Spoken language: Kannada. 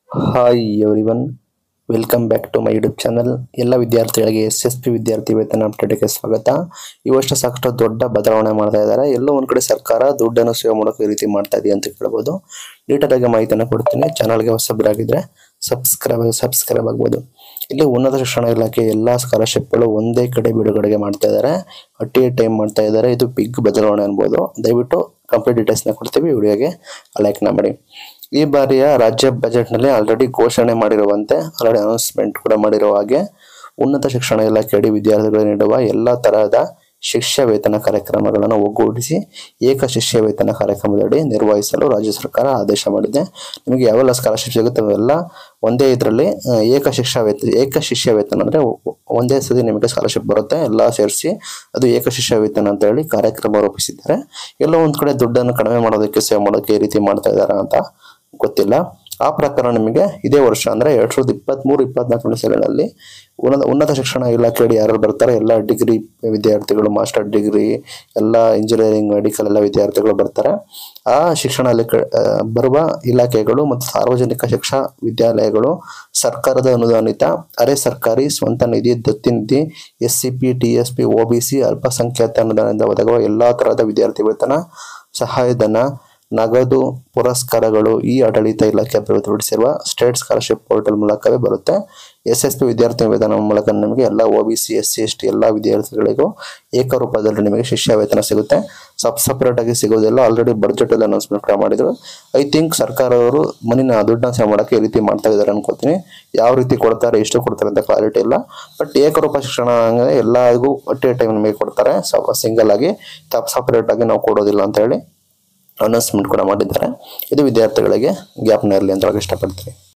hi everyone welcome back to my YouTube channel ಎಲ್ಲ ವಿದ್ಯಾರ್ಥಿಗಳಿಗೆ ಎಸ್ ಎಸ್ ಪಿ ವಿದ್ಯಾರ್ಥಿ ವೇತನ ಅಪ್ಡೇಟ್ಗೆ ಸ್ವಾಗತ ಈ ವರ್ಷ ಸಾಕಷ್ಟು ದೊಡ್ಡ ಬದಲಾವಣೆ ಮಾಡ್ತಾ ಇದ್ದಾರೆ ಎಲ್ಲೋ ಒಂದು ಕಡೆ ಸರ್ಕಾರ ದುಡ್ಡನ್ನು ಸೇವ್ ಮಾಡೋಕೆ ಈ ರೀತಿ ಮಾಡ್ತಾ ಇದೆಯಾ ಅಂತ ಕೇಳ್ಬೋದು ಡೀಟೇಲಾಗಿ ಮಾಹಿತಿಯನ್ನು ಕೊಡ್ತೀನಿ ಚಾನಲ್ಗೆ ಹೊಸಬರಾಗಿದ್ದರೆ ಸಬ್ಸ್ಕ್ರೈಬ್ ಸಬ್ಸ್ಕ್ರೈಬ್ ಆಗ್ಬೋದು ಇಲ್ಲಿ ಉನ್ನತ ಶಿಕ್ಷಣ ಇಲಾಖೆ ಎಲ್ಲ ಸ್ಕಾಲರ್ಶಿಪ್ಗಳು ಒಂದೇ ಕಡೆ ಬಿಡುಗಡೆಗೆ ಮಾಡ್ತಾ ಇದ್ದಾರೆ ಅಟ್ ಎ ಟೈಮ್ ಮಾಡ್ತಾ ಇದ್ದಾರೆ ಇದು ಬಿಗ್ ಬದಲಾವಣೆ ಅನ್ಬೋದು ದಯವಿಟ್ಟು ಕಂಪ್ಲೀಟ್ ಡೀಟೇಲ್ಸ್ನ ಕೊಡ್ತೀವಿ ವಿಡಿಯೋಗೆ ಲೈಕ್ನ ಮಾಡಿ ಈ ಬಾರಿಯ ರಾಜ್ಯ ಬಜೆಟ್ನಲ್ಲಿ ಆಲ್ರೆಡಿ ಘೋಷಣೆ ಮಾಡಿರುವಂತೆ ಆಲ್ರೆಡಿ ಅನೌನ್ಸ್ಮೆಂಟ್ ಕೂಡ ಮಾಡಿರುವ ಹಾಗೆ ಉನ್ನತ ಶಿಕ್ಷಣ ಇಲಾಖೆಯಡಿ ವಿದ್ಯಾರ್ಥಿಗಳು ನೀಡುವ ಎಲ್ಲ ತರಹದ ಶಿಷ್ಯ ವೇತನ ಕಾರ್ಯಕ್ರಮಗಳನ್ನು ಒಗ್ಗೂಡಿಸಿ ಏಕ ಶಿಷ್ಯ ವೇತನ ಕಾರ್ಯಕ್ರಮದಡಿ ನಿರ್ವಹಿಸಲು ರಾಜ್ಯ ಸರ್ಕಾರ ಆದೇಶ ಮಾಡಿದೆ ನಿಮಗೆ ಯಾವೆಲ್ಲ ಸ್ಕಾಲರ್ಶಿಪ್ ಸಿಗುತ್ತೆ ಅವೆಲ್ಲ ಒಂದೇ ಇದರಲ್ಲಿ ಏಕ ಶಿಷ್ಯ ವೇತನ ಏಕ ಶಿಷ್ಯ ವೇತನ ಅಂದರೆ ಒಂದೇ ಸತಿ ನಿಮಗೆ ಸ್ಕಾಲರ್ಶಿಪ್ ಬರುತ್ತೆ ಎಲ್ಲ ಸೇರಿಸಿ ಅದು ಏಕ ಶಿಷ್ಯ ವೇತನ ಅಂತ ಹೇಳಿ ಕಾರ್ಯಕ್ರಮ ರೂಪಿಸಿದ್ದಾರೆ ಎಲ್ಲೋ ಒಂದು ಕಡೆ ದುಡ್ಡನ್ನು ಕಡಿಮೆ ಮಾಡೋದಕ್ಕೆ ಸೇವ್ ಮಾಡೋದಕ್ಕೆ ಈ ರೀತಿ ಮಾಡ್ತಾ ಇದ್ದಾರೆ ಅಂತ ಗೊತ್ತಿಲ್ಲ ಆ ಪ್ರಕಾರ ನಿಮಗೆ ಇದೇ ವರ್ಷ ಅಂದರೆ ಎರಡು ಸಾವಿರದ ಇಪ್ಪತ್ತ್ಮೂರು ಇಪ್ಪತ್ನಾಲ್ಕನೇ ಸಾಲಿನಲ್ಲಿ ಉನ್ನತ ಉನ್ನತ ಶಿಕ್ಷಣ ಇಲಾಖೆಯಡಿ ಯಾರು ಬರ್ತಾರೆ ಎಲ್ಲ ಡಿಗ್ರಿ ವಿದ್ಯಾರ್ಥಿಗಳು ಮಾಸ್ಟರ್ ಡಿಗ್ರಿ ಎಲ್ಲ ಇಂಜಿನಿಯರಿಂಗ್ ಮೆಡಿಕಲ್ ಎಲ್ಲ ವಿದ್ಯಾರ್ಥಿಗಳು ಬರ್ತಾರೆ ಆ ಶಿಕ್ಷಣ ಇಲಾಖೆ ಆ, ಬರುವ ಇಲಾಖೆಗಳು ಮತ್ತು ಸಾರ್ವಜನಿಕ ಶಿಕ್ಷಣ ವಿದ್ಯಾಲಯಗಳು ಸರ್ಕಾರದ ಅನುದಾನಿತ ಅರೆ ಸರ್ಕಾರಿ ಸ್ವಂತ ನಿಧಿ ದತ್ತಿ ನಿಧಿ S C P T S P O B C ಅಲ್ಪಸಂಖ್ಯಾತ ಅನುದಾನದಿಂದ ಒದಗುವ ಎಲ್ಲ ತರಹದ ವಿದ್ಯಾರ್ಥಿ ವೇತನ ಸಹಾಯಧನ ನಗದು ಪುರಸ್ಕಾರಗಳು ಈ ಆಡಳಿತ ಇಲಾಖೆ ಅಭಿವೃದ್ಧಿಪಡಿಸಿರುವ ಸ್ಟೇಟ್ ಸ್ಕಾಲರ್ಶಿಪ್ ಪೋರ್ಟಲ್ ಮೂಲಕವೇ ಬರುತ್ತೆ ಎಸ್ ಎಸ್ ಪಿ ವಿದ್ಯಾರ್ಥಿ ವೇತನ ಮೂಲಕ ನಿಮಗೆ ಎಲ್ಲ O B C S C S T ಎಲ್ಲ ವಿದ್ಯಾರ್ಥಿಗಳಿಗೂ ಏಕರೂಪದಲ್ಲಿ ನಿಮಗೆ ಶಿಷ್ಯ ವೇತನ ಸಿಗುತ್ತೆ ಸಬ್ ಸಪ್ರೇಟ್ ಆಗಿ ಸಿಗೋದಿಲ್ಲ ಆಲ್ರೆಡಿ ಬಡ್ಜೆಟ್ ಅಲ್ಲಿ ಅನೌನ್ಸ್ಮೆಂಟ್ ಕೂಡ ಮಾಡಿದ್ರು ಐ ಥಿಂಕ್ ಸರ್ಕಾರವರು ಮನಿನ ದುಡ್ಡನ್ನ ಸೇವ್ ಮಾಡೋಕ್ಕೆ ಈ ರೀತಿ ಮಾಡ್ತಾ ಇದ್ದಾರೆ ಅನ್ಕೋತೀನಿ ಯಾವ ರೀತಿ ಕೊಡ್ತಾರೆ ಎಷ್ಟು ಕೊಡ್ತಾರೆ ಅಂತ ಕ್ಲಾರಿಟಿ ಇಲ್ಲ ಬಟ್ ಏಕರೂಪ ಶಿಕ್ಷಣ ಅಂದರೆ ಎಲ್ಲರಿಗೂ ಅಟ್ ಎ ಟೈಮ್ ನಿಮಗೆ ಕೊಡ್ತಾರೆ ಸಿಂಗಲ್ ಆಗಿ ಸಪರೇಟ್ ಆಗಿ ನಾವು ಕೊಡೋದಿಲ್ಲ ಅಂತ ಹೇಳಿ ಅನೌನ್ಸ್ಮೆಂಟ್ ಕೂಡ ಮಾಡಿದ್ದಾರೆ ಇದು ವಿದ್ಯಾರ್ಥಿಗಳಿಗೆ ಜ್ಞಾಪನ ಇರಲಿ ಅಂತ ಹೇಳಕ್ಕೆ ಇಷ್ಟಪಡ್ತೀನಿ